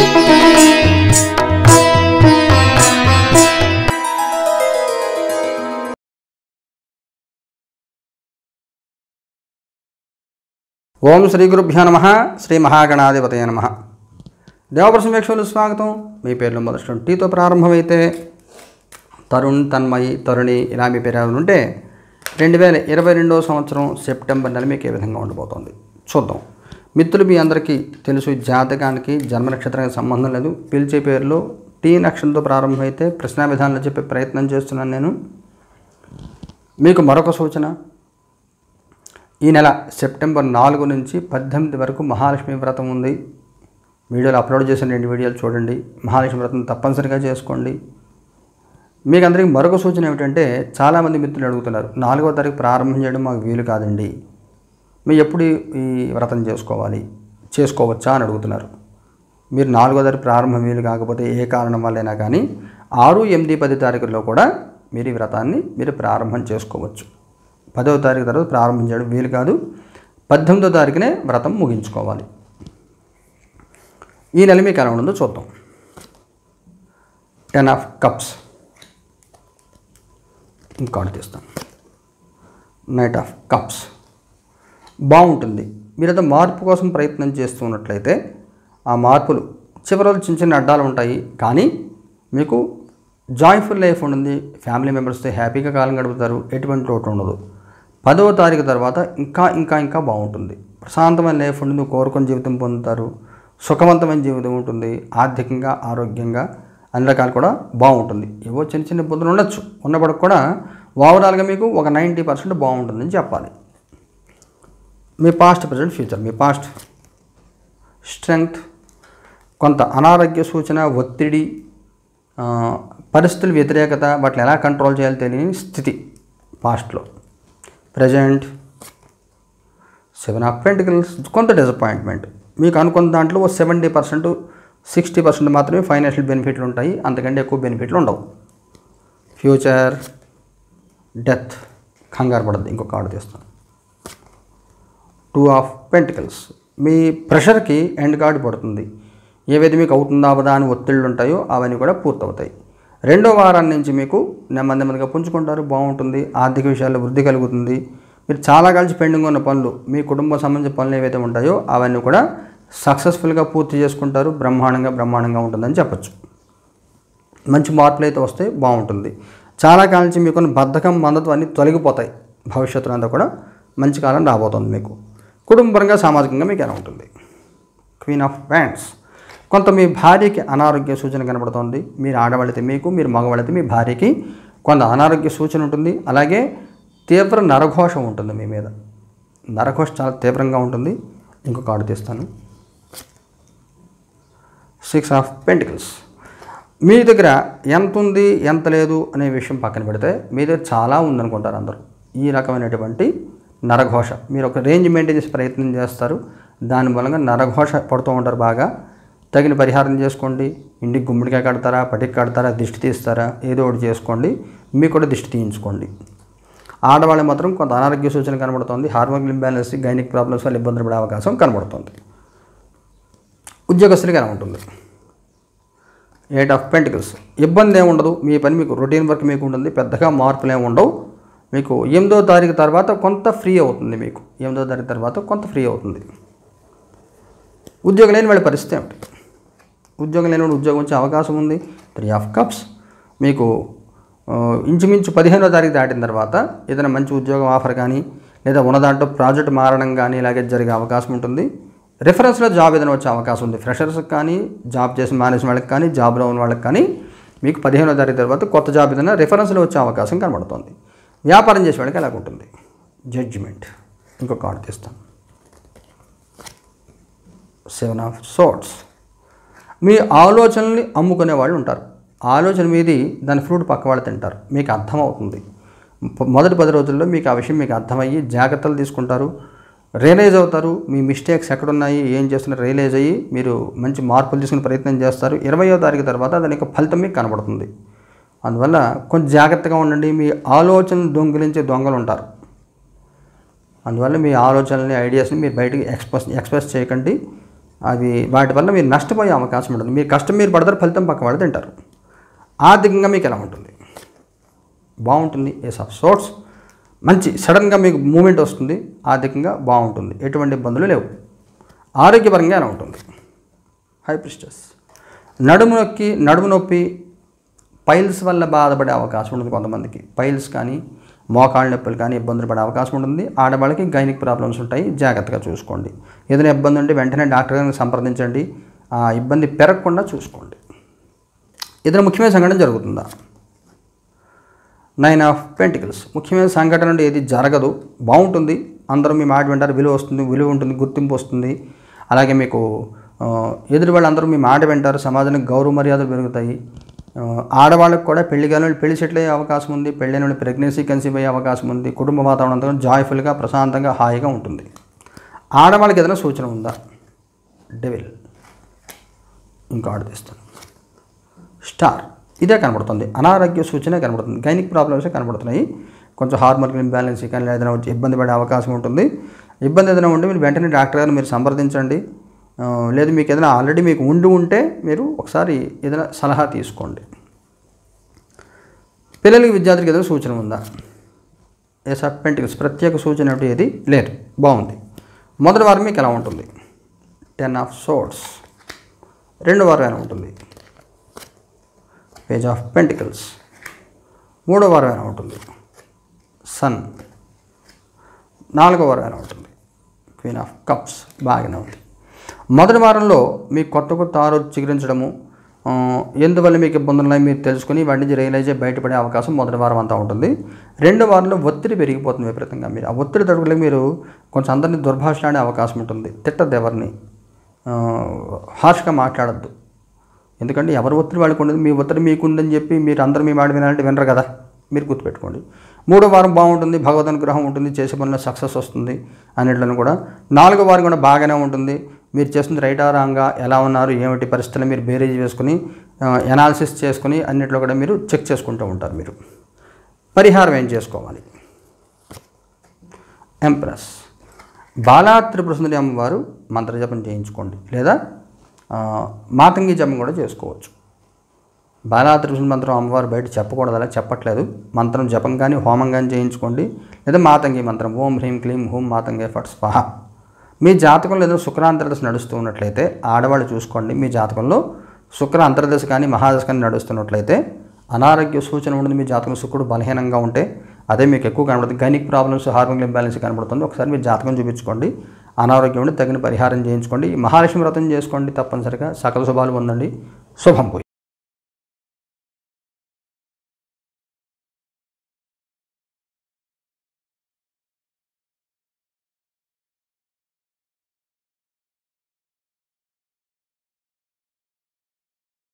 ఓం శ్రీ గురుభ్యో నమ శ్రీ మహాగణాధిపతయ నమ దేవప్రసం వీక్షకులు స్వాగతం మీ పేర్లు మొదటి టీతో ప్రారంభమైతే తరుణ్ తన్మయి తరుణి ఇలా మీ పేరు ఎవరైనా ఉంటే రెండు వేల ఇరవై రెండవ సంవత్సరం సెప్టెంబర్ నెల మీకు ఏ విధంగా ఉండబోతోంది చూద్దాం మిత్రులు మీ అందరికీ తెలుసు ఈ జాతకానికి జన్మ నక్షత్రానికి సంబంధం లేదు పిలిచే పేరులో టీ నక్షత్రంతో ప్రారంభమైతే ప్రశ్నా విధానంలో చెప్పే ప్రయత్నం చేస్తున్నాను నేను మీకు మరొక సూచన ఈ నెల సెప్టెంబర్ నాలుగు నుంచి పద్దెనిమిది వరకు మహాలక్ష్మి వ్రతం ఉంది వీడియోలు అప్లోడ్ చేసిన రెండు వీడియోలు చూడండి మహాలక్ష్మి వ్రతం తప్పనిసరిగా చేసుకోండి మీకు అందరికీ మరొక సూచన ఏమిటంటే చాలామంది మిత్రులు అడుగుతున్నారు నాలుగో తారీఖు ప్రారంభం చేయడం మాకు వీలు కాదండి మీరు ఎప్పుడు ఈ వ్రతం చేసుకోవాలి చేసుకోవచ్చా అని అడుగుతున్నారు మీరు నాలుగో తారీఖు ప్రారంభం వీలు కాకపోతే ఏ కారణం వల్లైనా కానీ ఆరు ఎనిమిది పది తారీఖుల్లో కూడా మీరు ఈ వ్రతాన్ని మీరు ప్రారంభం చేసుకోవచ్చు పదవ తారీఖు తర్వాత ప్రారంభం చేయడం వీలు కాదు పద్దెనిమిదో తారీఖునే వ్రతం ముగించుకోవాలి ఈ నెల మీకు ఎలా ఉండదో చూద్దాం టెన్ ఆఫ్ కప్స్ ఇంకోటి తీస్తాం నైట్ ఆఫ్ కప్స్ బాగుంటుంది మీరైతే మార్పు కోసం ప్రయత్నం చేస్తున్నట్లయితే ఆ మార్పులు చివరిలో చిన్న చిన్న అడ్డాలు ఉంటాయి కానీ మీకు జాయ్ఫుల్ లైఫ్ ఉంటుంది ఫ్యామిలీ మెంబర్స్తో హ్యాపీగా కాలం గడుపుతారు ఎటువంటి లోటు ఉండదు పదవ తారీఖు తర్వాత ఇంకా ఇంకా ఇంకా బాగుంటుంది ప్రశాంతమైన లైఫ్ ఉంటుంది కోరుకొని జీవితం పొందుతారు సుఖవంతమైన జీవితం ఉంటుంది ఆర్థికంగా ఆరోగ్యంగా అన్ని రకాలు కూడా బాగుంటుంది ఏవో చిన్న చిన్న ఇబ్బందులు ఉండొచ్చు ఉన్నప్పటికి కూడా ఓవరాల్గా మీకు ఒక నైంటీ పర్సెంట్ బాగుంటుందని చెప్పాలి మీ పాస్ట్ ప్రజెంట్ ఫ్యూచర్ మీ పాస్ట్ స్ట్రెంగ్త్ కొంత అనారోగ్య సూచన ఒత్తిడి ఆ, పరిస్థితుల వ్యతిరేకత వాటిని ఎలా కంట్రోల్ చేయాలో తెలియని స్థితి పాస్ట్లో ప్రజెంట్ సెవెన్ ఆఫ్ పెంటికల్స్ కొంత డిసప్పాయింట్మెంట్ మీకు అనుకున్న దాంట్లో సెవెంటీ పర్సెంట్ సిక్స్టీ పర్సెంట్ మాత్రమే ఫైనాన్షియల్ బెనిఫిట్లు ఉంటాయి అంతకంటే ఎక్కువ బెనిఫిట్లు ఉండవు ఫ్యూచర్ డెత్ కంగారు పడద్దు ఇంకొక కార్డు తీస్తాను టూ ఆఫ్ పెంటికల్స్ మీ ప్రెషర్కి ఎండ్ కార్డు పడుతుంది ఏవైతే మీకు అవుతుందా అవదా అని ఒత్తిళ్ళు ఉంటాయో అవన్నీ కూడా పూర్తవుతాయి రెండో వారాన్ని నుంచి మీకు నెమ్మది నెమ్మదిగా పుంజుకుంటారు బాగుంటుంది ఆర్థిక విషయాల్లో వృద్ధి కలుగుతుంది మీరు చాలా కలిసి పెండింగ్ ఉన్న పనులు మీ కుటుంబం సంబంధించిన పనులు ఏవైతే ఉంటాయో అవన్నీ కూడా సక్సెస్ఫుల్గా పూర్తి చేసుకుంటారు బ్రహ్మాండంగా బ్రహ్మాండంగా ఉంటుందని చెప్పచ్చు మంచి మార్పులు అయితే వస్తే బాగుంటుంది చాలా కాలం నుంచి మీకున్న బద్ధకం మందత్వం అన్నీ తొలగిపోతాయి భవిష్యత్తులో అంతా కూడా మంచి కాలం రాబోతుంది మీకు కుటుంబపరంగా సామాజికంగా మీకు ఎలా ఉంటుంది క్వీన్ ఆఫ్ బ్యాండ్స్ కొంత మీ భార్యకి అనారోగ్య సూచన కనబడుతోంది మీరు ఆడవాళ్ళైతే మీకు మీరు మగవాళ్ళైతే మీ భార్యకి కొంత అనారోగ్య సూచన ఉంటుంది అలాగే తీవ్ర నరఘోష ఉంటుంది మీ మీద నరఘోష చాలా తీవ్రంగా ఉంటుంది ఇంకొక కార్డు తీస్తాను సిక్స్ ఆఫ్ పెంటికల్స్ మీ దగ్గర ఎంత ఉంది ఎంత లేదు అనే విషయం పక్కన పెడితే మీ దగ్గర చాలా ఉందనుకుంటారు అందరూ ఈ రకమైనటువంటి నరఘోష మీరు ఒక రేంజ్ మెయింటైన్ చేసే ప్రయత్నం చేస్తారు దాని మూలంగా నరఘోష పడుతూ ఉంటారు బాగా తగిన పరిహారం చేసుకోండి ఇంటికి గుమ్మడికాయ కడతారా పటికి కడతారా దిష్టి తీస్తారా ఏదో ఒకటి చేసుకోండి మీకు కూడా దిష్టి తీయించుకోండి ఆడవాళ్ళు మాత్రం కొంత అనారోగ్య సూచన కనబడుతుంది హార్మోన్ ఇంబ్యాలెన్స్ గైనిక్ ప్రాబ్లమ్స్ వల్ల ఇబ్బందులు పడే అవకాశం కనబడుతుంది ఉద్యోగస్తులకి ఎలా ఉంటుంది ఎయిట్ ఆఫ్ పెంటికల్స్ ఇబ్బంది ఏమి ఉండదు మీ పని మీకు రొటీన్ వర్క్ మీకు ఉంటుంది పెద్దగా మార్పులు ఏమి ఉండవు మీకు ఎనిమిదో తారీఖు తర్వాత కొంత ఫ్రీ అవుతుంది మీకు ఎనిమిదో తారీఖు తర్వాత కొంత ఫ్రీ అవుతుంది ఉద్యోగం లేని వాళ్ళ పరిస్థితి ఏమిటి ఉద్యోగం లేని వాడు ఉద్యోగం వచ్చే అవకాశం ఉంది త్రీ ఆఫ్ కప్స్ మీకు ఆ, ఇంచుమించు పదిహేనో తారీఖు దాటిన తర్వాత ఏదైనా మంచి ఉద్యోగం ఆఫర్ కానీ లేదా ఉన్న దాంట్లో ప్రాజెక్ట్ మారడం కానీ ఇలాగే జరిగే అవకాశం ఉంటుంది రిఫరెన్స్లో జాబ్ ఏదైనా వచ్చే అవకాశం ఉంది ఫ్రెషర్స్కి కానీ జాబ్ చేసిన మానేసిన వాళ్ళకి కానీ జాబ్లో ఉన్న వాళ్ళకి కానీ మీకు పదిహేనో తారీఖు తర్వాత కొత్త జాబ్ ఏదైనా రిఫరెన్స్లో వచ్చే అవకాశం కనబడుతుంది వ్యాపారం చేసే వాళ్ళకి ఎలాగ ఉంటుంది జడ్జిమెంట్ ఇంకొక కార్డు తీస్తాను సెవెన్ ఆఫ్ సోట్స్ మీ ఆలోచనల్ని అమ్ముకునే వాళ్ళు ఉంటారు ఆలోచన మీది దాని ఫ్రూట్ పక్క వాళ్ళు తింటారు మీకు అర్థమవుతుంది ప- మొదటి పది రోజుల్లో మీకు ఆ విషయం మీకు అర్థమయ్యి జాగ్రత్తలు తీసుకుంటారు రియలైజ్ అవుతారు మీ మిస్టేక్స్ ఎక్కడున్నాయి ఏం చేస్తున్నారు రియలైజ్ అయ్యి మీరు మంచి మార్పులు తీసుకునే ప్రయత్నం చేస్తారు ఇరవయో తారీఖు తర్వాత దాని యొక్క ఫలితం మీకు కనబడుతుంది అందువల్ల కొంచెం జాగ్రత్తగా ఉండండి మీ ఆలోచన దొంగిలించే దొంగలు ఉంటారు అందువల్ల మీ ఆలోచనల్ని ఐడియాస్ని మీరు బయటికి ఎక్స్ప్రెస్ ఎక్స్ప్రెస్ చేయకండి అవి వాటి వల్ల మీరు నష్టపోయే అవకాశం ఉంటుంది మీరు కష్టం మీరు పడతారు ఫలితం పక్క వాళ్ళు తింటారు ఆర్థికంగా మీకు ఎలా ఉంటుంది బాగుంటుంది ఎస్ ఆఫ్ సోర్ట్స్ మంచి సడన్గా మీకు మూమెంట్ వస్తుంది ఆర్థికంగా బాగుంటుంది ఎటువంటి ఇబ్బందులు లేవు ఆరోగ్యపరంగా ఎలా ఉంటుంది హై ప్రిస్టస్ నడుము నొక్కి నడుము నొప్పి పైల్స్ వల్ల బాధపడే అవకాశం ఉంటుంది కొంతమందికి పైల్స్ కానీ మోకాళ్ళ నొప్పులు కానీ ఇబ్బందులు పడే అవకాశం ఉంటుంది ఆడవాళ్ళకి గైనిక్ ప్రాబ్లమ్స్ ఉంటాయి జాగ్రత్తగా చూసుకోండి ఏదైనా ఇబ్బంది ఉంటే వెంటనే డాక్టర్ గారిని సంప్రదించండి ఆ ఇబ్బంది పెరగకుండా చూసుకోండి ఏదైనా ముఖ్యమైన సంఘటన జరుగుతుందా నైన్ ఆఫ్ పెంటికల్స్ ముఖ్యమైన సంఘటన అంటే ఏది జరగదు బాగుంటుంది అందరూ మీ మాట వింటారు విలువ వస్తుంది విలువ ఉంటుంది గుర్తింపు వస్తుంది అలాగే మీకు ఆ, ఎదురు వాళ్ళందరూ మీ మాట వింటారు సమాజానికి గౌరవ మర్యాదలు పెరుగుతాయి ఆ, ఆడవాళ్ళకి కూడా పెళ్లి కాని వాళ్ళు పెళ్లి సెటిల్ అయ్యే అవకాశం ఉంది పెళ్ళైన వాళ్ళు ప్రెగ్నెన్సీ కన్సీవ్ అయ్యే అవకాశం ఉంది కుటుంబ వాతావరణం అంతా జాయ్ఫుల్గా ప్రశాంతంగా హాయిగా ఉంటుంది ఆడవాళ్ళకి ఏదైనా సూచన ఉందా డెవిల్ ఇంకా ఆడిపిస్తాను స్టార్ ఇదే కనబడుతుంది అనారోగ్య సూచన కనబడుతుంది గైనిక్ ప్రాబ్లమ్స్ కనబడుతున్నాయి కొంచెం హార్మోన్ ఇంబ్యాలెన్స్ కానీ ఏదైనా వచ్చి ఇబ్బంది పడే అవకాశం ఉంటుంది ఇబ్బంది ఏదైనా ఉంటే మీరు వెంటనే డాక్టర్ గారిని మీరు సంప్రదించండి ఆ, లేదు మీకు ఏదైనా ఆల్రెడీ మీకు ఉండి ఉంటే మీరు ఒకసారి ఏదైనా సలహా తీసుకోండి పిల్లలకి విద్యార్థులకి ఏదైనా సూచన ఉందా ఎస్ ఆఫ్ పెంటికల్స్ ప్రత్యేక సూచన అంటే ఏది లేదు బాగుంది మొదటి వారం మీకు ఎలా ఉంటుంది టెన్ ఆఫ్ సోర్ట్స్ రెండు వారం ఎలా ఉంటుంది పేజ్ ఆఫ్ పెంటికల్స్ మూడో వారం ఎలా ఉంటుంది సన్ నాలుగో వారం ఎలా ఉంటుంది క్వీన్ ఆఫ్ కప్స్ బాగానే ఉంది మొదటి వారంలో మీకు కొత్త కొత్త ఆరోగ్యం చిగురించడము ఆ, ఎందువల్ల మీకు ఇబ్బందులు ఉన్నాయి మీరు తెలుసుకుని వాటి నుంచి రియలైజ్ అయ్యి బయటపడే అవకాశం మొదటి వారం అంతా ఉంటుంది రెండో వారంలో ఒత్తిడి పెరిగిపోతుంది విపరీతంగా మీరు ఆ ఒత్తిడి తడుగులకు మీరు కొంచెం అందరినీ దుర్భాషలాడే అవకాశం ఉంటుంది తిట్టద్దు ఎవరిని ఆ, హార్ష్గా మాట్లాడద్దు ఎందుకంటే ఎవరి ఒత్తిడి వాళ్ళకు ఉండదు మీ ఒత్తిడి మీకు ఉందని చెప్పి మీరు అందరూ మీ మాట వినాలంటే వినరు కదా మీరు గుర్తుపెట్టుకోండి మూడో వారం బాగుంటుంది భగవద్ అనుగ్రహం ఉంటుంది చేసే పనిలో సక్సెస్ వస్తుంది అన్నిట్లను కూడా నాలుగో వారం కూడా బాగానే ఉంటుంది మీరు చేస్తుంది రైటా రాంగా ఎలా ఉన్నారు ఏమిటి పరిస్థితులు మీరు బేరేజ్ వేసుకుని ఎనాలిసిస్ చేసుకుని అన్నిట్లో కూడా మీరు చెక్ చేసుకుంటూ ఉంటారు మీరు పరిహారం ఏం చేసుకోవాలి ఎంప్రెస్ బాలా త్రిపుర సుందరి అమ్మవారు మంత్రజపం చేయించుకోండి లేదా ఆ, మాతంగి జపం కూడా చేసుకోవచ్చు బాలా త్రిపుర సుందరి మంత్రం అమ్మవారు బయట చెప్పకూడదు అలా చెప్పట్లేదు మంత్రం జపం కానీ హోమం కానీ చేయించుకోండి లేదా మాతంగి మంత్రం ఓం హ్రీం క్లీం హూం మాతంగే ఫట్ స్వాహ మీ జాతకంలో ఏదో శుక్ర అంతర్దశ నడుస్తూ ఉన్నట్లయితే ఆడవాళ్ళు చూసుకోండి మీ జాతకంలో శుక్ర అంతర్దశ కానీ మహాదశ కానీ నడుస్తున్నట్లయితే అనారోగ్య సూచన ఉంటుంది మీ జాతకం శుక్రుడు బలహీనంగా ఉంటే అదే మీకు ఎక్కువ కనబడుతుంది గైనిక్ ప్రాబ్లమ్స్ హార్మోన్ ఇంబ్యాలెన్స్ కనబడుతుంది ఒకసారి మీరు జాతకం చూపించుకోండి అనారోగ్యం ఉంటే తగిన పరిహారం చేయించుకోండి ఈ మహాలక్ష్మి వ్రతం చేసుకోండి తప్పనిసరిగా సకల శుభాలు పొందండి శుభం పోయి